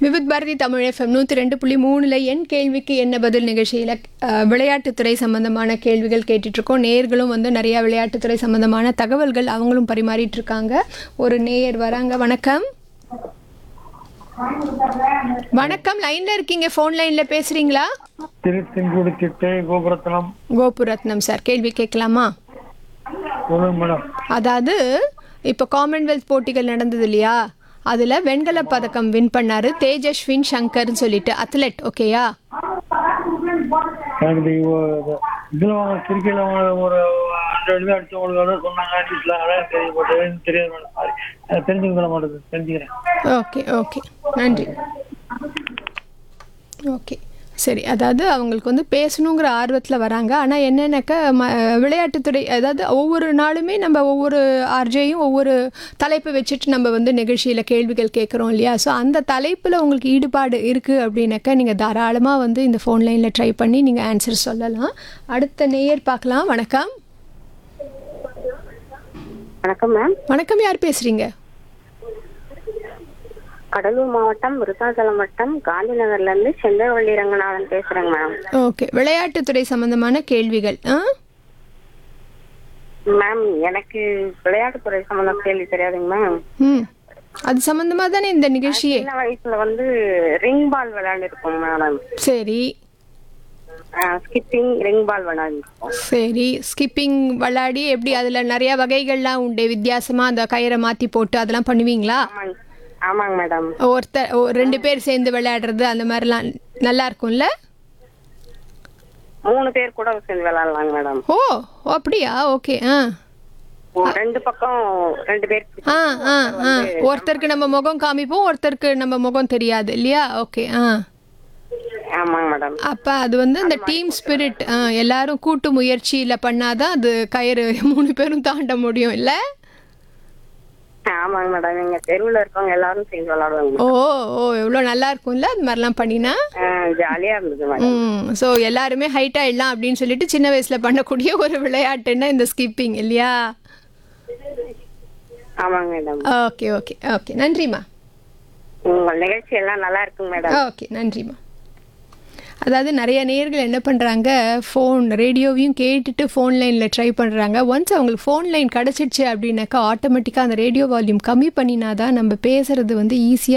Vividh Bharathi Tamil FM நூற்றி ரெண்டு புள்ளி மூணில் என் கேள்விக்கு என்ன பதில் நிகழ்ச்சியில் அஹ், விளையாட்டுத்துறை சம்பந்தமான கேள்விகள் கேட்டுட்ருக்கோம் நேயர்களும் வந்து நிறையா விளையாட்டுத்துறை சம்பந்தமான தகவல்கள் அவங்களும் பரிமாறிட்டு இருக்காங்க ஒரு நேயர் வராங்க வணக்கம் வணக்கம் லைனில் இருக்கீங்க ஃபோன் லைனில் பேசுகிறீங்களா திருச்செங்கோடு திட்டை கோபுரத்தனம் கோபுரத்னம் சார் கேள்வி கேட்கலாமா சொல்லுங்க மேடம் அதாவது இப்போ காமன்வெல்த் போட்டிகள் நடந்தது இல்லையா அதில் வெண்கலப் பதக்கம் வின் பண்ணாரு தேஜஸ்வின் சங்கர்னு சொல்லிட்டு அத்லெட் ஓகேயா எனக்கு இந்த இவ- இதுல வாங்க கிரிக்கெட்ல வாங்க ஒரு ரெண்டு பேர் அடிச்சவங்களுக்கு வந்து சொன்னாங்க நியூஸ்ல அதான் தெரியும் பட் எனக்கு தெரியாது மேடம் சாரி எனக்கு தெரிஞ்சுக்க மாட்டேது தெரிஞ்சுக்கிறேன் ஓகே ஓகே நன்றி ஓகே சரி அதாவது அவங்களுக்கு வந்து பேசணுங்கிற ஆர்வத்தில் வராங்க ஆனால் என்னென்னாக்கா ம விளையாட்டுத்துறை அதாவது ஒவ்வொரு நாளுமே நம்ம ஒவ்வொரு ஆர்ஜேயும் ஒவ்வொரு தலைப்பை வச்சுட்டு நம்ம வந்து நிகழ்ச்சியில் கேள்விகள் கேட்குறோம் இல்லையா ஸோ அந்த தலைப்பில் உங்களுக்கு ஈடுபாடு இருக்குது அப்படின்னாக்கா நீங்கள் தாராளமாக வந்து இந்த ஃபோன் லைனில் ட்ரை பண்ணி நீங்கள் ஆன்சர் சொல்லலாம் அடுத்த நேயர் பார்க்கலாம் வணக்கம் வணக்கம் மேம் வணக்கம் யார் பேசுகிறீங்க கடலூர் மாவட்டம் விருத்தாச்சலம் வட்டம் காந்தி நகர்ல இருந்து செந்தவள்ளி ரங்கநாதன் பேசுறேங்க மேம் ஓகே விளையாட்டுத்துறை சம்மந்தமான கேள்விகள் ஆ மேம் எனக்கு விளையாட்டுத்துறை சம்பந்தம் கேள்வி தெரியாதுங்க மேம் ம் அது சம்மந்தமாக தானே இந்த நிகழ்ச்சியே சின்ன வயசுல வந்து ரிங் பால் விளையாண்டுருக்கோம் மேடம் சரி ஸ்கிப்பிங் ரிங் பால் விளையாண்டுருக்கோம் சரி ஸ்கிப்பிங் விளையாடி எப்படி அதில் நிறைய வகைகள்லாம் உண்டு வித்தியாசமாக அந்த கயிறை மாற்றி போட்டு அதெல்லாம் பண்ணுவீங்களா ஆமாங்க ஆமாங்க மேடம் ஒருத்தர் ஓ, ரெண்டு பேர் சேர்ந்து விளையாடுறது அந்த மாதிரிலாம் நல்லா இருக்கும்ல மூணு பேர் கூட சேர்ந்து விளையாடலாங்க மேடம் ஓ ஓ, அப்படியா ஓகே ஆ ரெண்டு பக்கம் ரெண்டு பேர் ஆ ஆ ஆ ஒருத்தருக்கு நம்ம முகம் காமிப்போம் ஒருத்தருக்கு நம்ம முகம் தெரியாது இல்லையா ஓகே ஆ ஆமாங்க மேடம் அப்போ அது வந்து அந்த டீம் ஸ்பிரிட் எல்லாரும் கூட்டு முயற்சியில் பண்ணாதான் அது கயிறு மூணு பேரும் தாண்ட முடியும் இல்லை ஆமாங்க மேடம் எங்க தெருவுல இருக்கவங்க எல்லாரும் சேர்ந்து விளையாடுவாங்க ஓ ஓ எவ்வளோ நல்லா இருக்கும்ல அது மாதிரிலாம் பண்ணினா ஜாலியா இருந்தது மேடம் ம் ஸோ எல்லாருமே ஹைட் ஆயிடலாம் அப்படின்னு சொல்லிட்டு சின்ன வயசில் பண்ணக்கூடிய ஒரு விளையாட்டுன்னா இந்த ஸ்கிப்பிங் இல்லையா ஆமாங்க மேடம் ஓகே ஓகே ஓகே நன்றிம்மா உங்கள் நிகழ்ச்சி எல்லாம் நல்லா இருக்குங்க மேடம் ஓகே நன்றிம்மா அதாவது நிறைய நேயர்கள் என்ன பண்ணுறாங்க ஃபோன் ரேடியோவையும் கேட்டுட்டு ஃபோன் லைனில் ட்ரை பண்ணுறாங்க ஒன்ஸ் அவங்களுக்கு ஃபோன் லைன் கிடச்சிடுச்சு அப்படின்னாக்கா ஆட்டோமேட்டிக்காக அந்த ரேடியோ வால்யூம் கம்மி பண்ணினா தான் நம்ம பேசுகிறது வந்து ஈஸியாக